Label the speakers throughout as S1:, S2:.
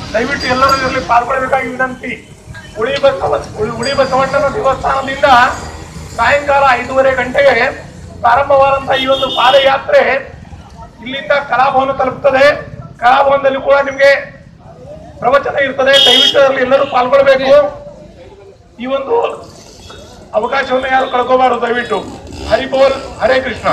S1: ದಯವಿಟ್ಟು ಎಲ್ಲರೂ ಇದರಲ್ಲಿ ಪಾಲ್ಗೊಳ್ಳಬೇಕಾಗಿ ವಿನಂತಿ ಉಳಿ ಬಸವ ಉಳಿ- ಉಳಿ ಬಸವಣ್ಣನ ದೇವಸ್ಥಾನದಿಂದ ಸಾಯಂಕಾಲ ಐದೂವರೆ ಗಂಟೆಗೆ ಪ್ರಾರಂಭವಾದಂತಹ ಈ ಒಂದು ಪಾದಯಾತ್ರೆ ಇಲ್ಲಿಂದ ಕಲಾಭವನ ತಲುಪುತ್ತದೆ ಕಲಾಭವನದಲ್ಲಿ ಕೂಡ ನಿಮಗೆ ಪ್ರವಚನ ಇರ್ತದೆ ದಯವಿಟ್ಟು ಅದರಲ್ಲಿ ಎಲ್ಲರೂ ಪಾಲ್ಗೊಳ್ಬೇಕು ಈ ಒಂದು ಅವಕಾಶವನ್ನು ಯಾರು ಕಳ್ಕೋಬಾರದು ದಯವಿಟ್ಟು ಹರಿಬೋಲ್ ಹರೇ ಕೃಷ್ಣ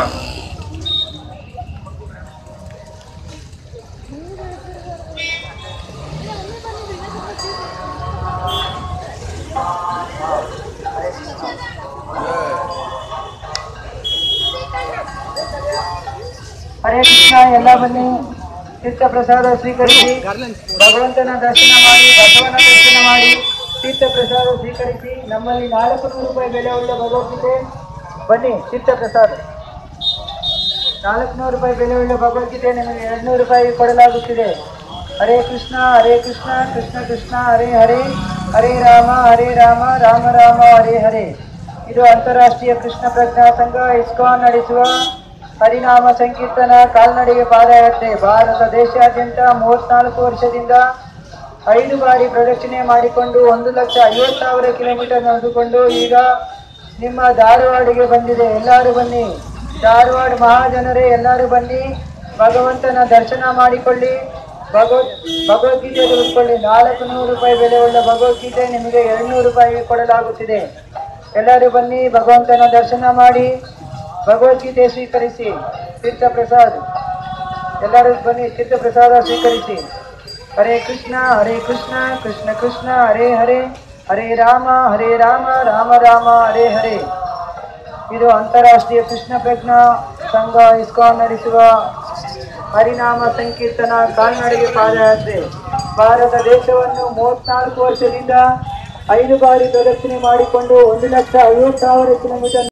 S2: ಹರೇ ಕೃಷ್ಣ ಎಲ್ಲ ಬನ್ನಿ ತೀರ್ಥ ಪ್ರಸಾದ ಸ್ವೀಕರಿಸಿ ಭಗವಂತನ ದರ್ಶನ ಮಾಡಿ ಬಸವನ ದರ್ಶನ ಮಾಡಿ ತೀರ್ಥ ಪ್ರಸಾದ ಸ್ವೀಕರಿಸಿ ನಮ್ಮಲ್ಲಿ ನಾಲ್ಕು ನೂರು ರೂಪಾಯಿ ಬೆಲೆ ಉಳ್ಳ ಭಗವದ್ಗೀತೆ ಬನ್ನಿ ತೀರ್ಥ ಪ್ರಸಾದ ನಾಲ್ಕುನೂರು ರೂಪಾಯಿ ಬೆಲೆ ಉಳ್ಳ ಭಗವದ್ಗೀತೆ ನಿಮಗೆ ಎರಡ್ನೂರು ರೂಪಾಯಿ ಕೊಡಲಾಗುತ್ತಿದೆ ಹರೇ ಕೃಷ್ಣ ಹರೇ ಕೃಷ್ಣ ಕೃಷ್ಣ ಕೃಷ್ಣ ಹರೇ ಹರೇ ಹರೇ ರಾಮ ಹರೇ ರಾಮ ರಾಮ ರಾಮ ಹರೇ ಹರೇ ಇದು ಅಂತಾರಾಷ್ಟ್ರೀಯ ಕೃಷ್ಣ ಪ್ರಜ್ಞಾ ಸಂಘ ಇಸ್ಕಾನ್ ನಡೆಸುವ ಹರಿನಾಮ ಸಂಕೀರ್ತನ ಕಾಲ್ನಡಿಗೆ ಪಾದಯಾತ್ರೆ ಭಾರತ ದೇಶಾದ್ಯಂತ ಮೂವತ್ನಾಲ್ಕು ವರ್ಷದಿಂದ ಐದು ಬಾರಿ ಪ್ರದಕ್ಷಿಣೆ ಮಾಡಿಕೊಂಡು ಒಂದು ಲಕ್ಷ ಐವತ್ತು ಸಾವಿರ ಕಿಲೋಮೀಟರ್ ನಡೆದುಕೊಂಡು ಈಗ ನಿಮ್ಮ ಧಾರವಾಡಿಗೆ ಬಂದಿದೆ ಎಲ್ಲರೂ ಬನ್ನಿ ಧಾರವಾಡ ಮಹಾಜನರೇ ಎಲ್ಲರೂ ಬನ್ನಿ ಭಗವಂತನ ದರ್ಶನ ಮಾಡಿಕೊಳ್ಳಿ ಭಗವದ್ ಭಗವದ್ಗೀತೆ ತೆಗೆದುಕೊಳ್ಳಿ ನಾಲ್ಕು ನೂರು ರೂಪಾಯಿ ಬೆಲೆ ಉಳ್ಳ ಭಗವದ್ಗೀತೆ ನಿಮಗೆ ಎರಡ್ನೂರು ರೂಪಾಯಿಗೆ ಕೊಡಲಾಗುತ್ತಿದೆ ಎಲ್ಲರೂ ಬನ್ನಿ ಭಗವಂತನ ದರ್ಶನ ಮಾಡಿ ಭಗವದ್ಗೀತೆ ಸ್ವೀಕರಿಸಿ ತೀರ್ಥ ಪ್ರಸಾದ್ ಎಲ್ಲರೂ ಬನ್ನಿ ತೀರ್ಥ ಪ್ರಸಾದ ಸ್ವೀಕರಿಸಿ ಹರೇ ಕೃಷ್ಣ ಹರೇ ಕೃಷ್ಣ ಕೃಷ್ಣ ಕೃಷ್ಣ ಹರೇ ಹರೇ ಹರೇ ರಾಮ ಹರೇ ರಾಮ ರಾಮ ರಾಮ ಹರೇ ಹರೇ ಇದು ಅಂತಾರಾಷ್ಟ್ರೀಯ ಕೃಷ್ಣ ಪ್ರಜ್ಞಾ ಸಂಘ ಇಸ್ಕಾನ್ ನಡೆಸುವ ಹರಿನಾಮ ಸಂಕೀರ್ತನ ಕಾಲ್ನಡಿಗೆ ಪಾದಯಾತ್ರೆ ಭಾರತ ದೇಶವನ್ನು ಮೂವತ್ನಾಲ್ಕು ವರ್ಷದಿಂದ ಐದು ಬಾರಿ ಪ್ರದಕ್ಷಿಣೆ ಮಾಡಿಕೊಂಡು ಒಂದು ಲಕ್ಷ ಐವತ್ತು ಸಾವಿರ ಕಿಲೋಮೀಟರ್